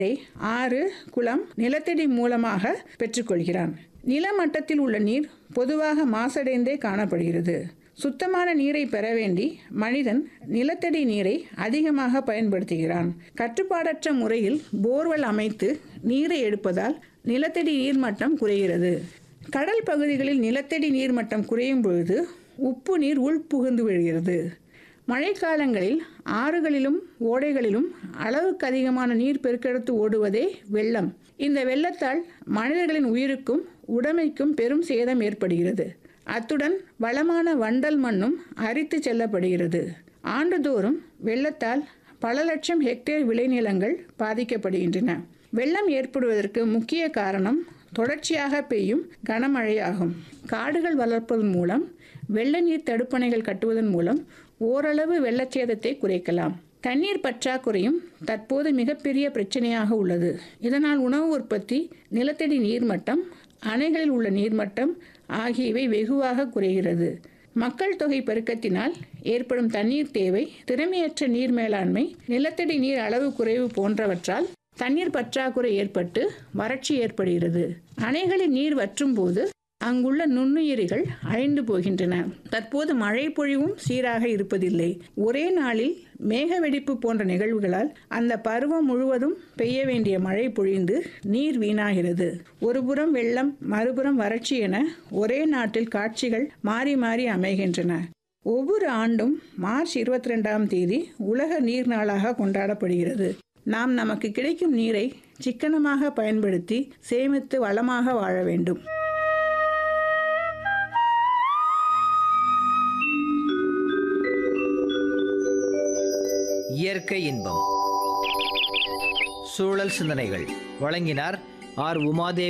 இதை ஆறு குளம் நிலத்தடி மூலமாக பெற்றுக்கொள்கிறான் நிலமட்டத்தில் உள்ள நீர் பொதுவாக மாசடைந்தே காணப்படுகிறது சுத்தமான நீரை பெற வேண்டி மனிதன் நிலத்தடி நீரை அதிகமாக பயன்படுத்துகிறான் கட்டுப்பாடற்ற முறையில் போர்வெல் அமைத்து நீரை எடுப்பதால் நிலத்தடி நீர்மட்டம் குறைகிறது கடல் பகுதிகளில் நிலத்தடி நீர்மட்டம் குறையும் பொழுது உப்பு நீர் உள்புகுந்து விழுகிறது மழைக்காலங்களில் ஆறுகளிலும் ஓடைகளிலும் அளவுக்கு அதிகமான நீர் பெருக்கெடுத்து ஓடுவதே வெள்ளம் இந்த வெள்ளத்தால் மனிதர்களின் உயிருக்கும் உடைமைக்கும் பெரும் சேதம் ஏற்படுகிறது அத்துடன் வளமான வண்டல் மண்ணும் அரித்து செல்லப்படுகிறது ஆண்டுதோறும் வெள்ளத்தால் பல லட்சம் ஹெக்டேர் விளைநிலங்கள் பாதிக்கப்படுகின்றன வெள்ளம் ஏற்படுவதற்கு முக்கிய காரணம் தொடர்ச்சியாக பெய்யும் கனமழையாகும் காடுகள் வளர்ப்பதன் மூலம் வெள்ள நீர் தடுப்பணைகள் கட்டுவதன் மூலம் ஓரளவு வெள்ளச்சேதத்தை குறைக்கலாம் தண்ணீர் பற்றாக்குறையும் தற்போது மிகப்பெரிய பிரச்சனையாக உள்ளது இதனால் உணவு உற்பத்தி நிலத்தடி நீர்மட்டம் அணைகளில் உள்ள நீர்மட்டம் ஆகியவை வெகுவாக குறைகிறது மக்கள் தொகை பெருக்கத்தினால் ஏற்படும் தண்ணீர் தேவை திறமையற்ற நீர் மேலாண்மை நிலத்தடி நீர் அளவு குறைவு போன்றவற்றால் தண்ணீர் பற்றாக்குறை ஏற்பட்டு வறட்சி ஏற்படுகிறது அணைகளில் நீர் வற்றும் போது அங்குள்ள நுண்ணுயிரிகள் அழிந்து போகின்றன தற்போது மழை பொழிவும் சீராக இருப்பதில்லை ஒரே நாளில் மேக வெடிப்பு போன்ற நிகழ்வுகளால் அந்த பருவம் முழுவதும் பெய்ய வேண்டிய மழை பொழிந்து நீர் வீணாகிறது ஒருபுறம் வெள்ளம் மறுபுறம் வறட்சி என ஒரே நாட்டில் காட்சிகள் மாறி மாறி அமைகின்றன ஒவ்வொரு ஆண்டும் மார்ச் இருபத்தி ரெண்டாம் தேதி உலக நீர் நாளாக கொண்டாடப்படுகிறது நாம் நமக்கு கிடைக்கும் நீரை சிக்கனமாக பயன்படுத்தி சேமித்து வளமாக வாழ வேண்டும் இயற்கை இன்பம் சூழல் சிந்தனைகள் வழங்கினார் ஆர் உமாதேவி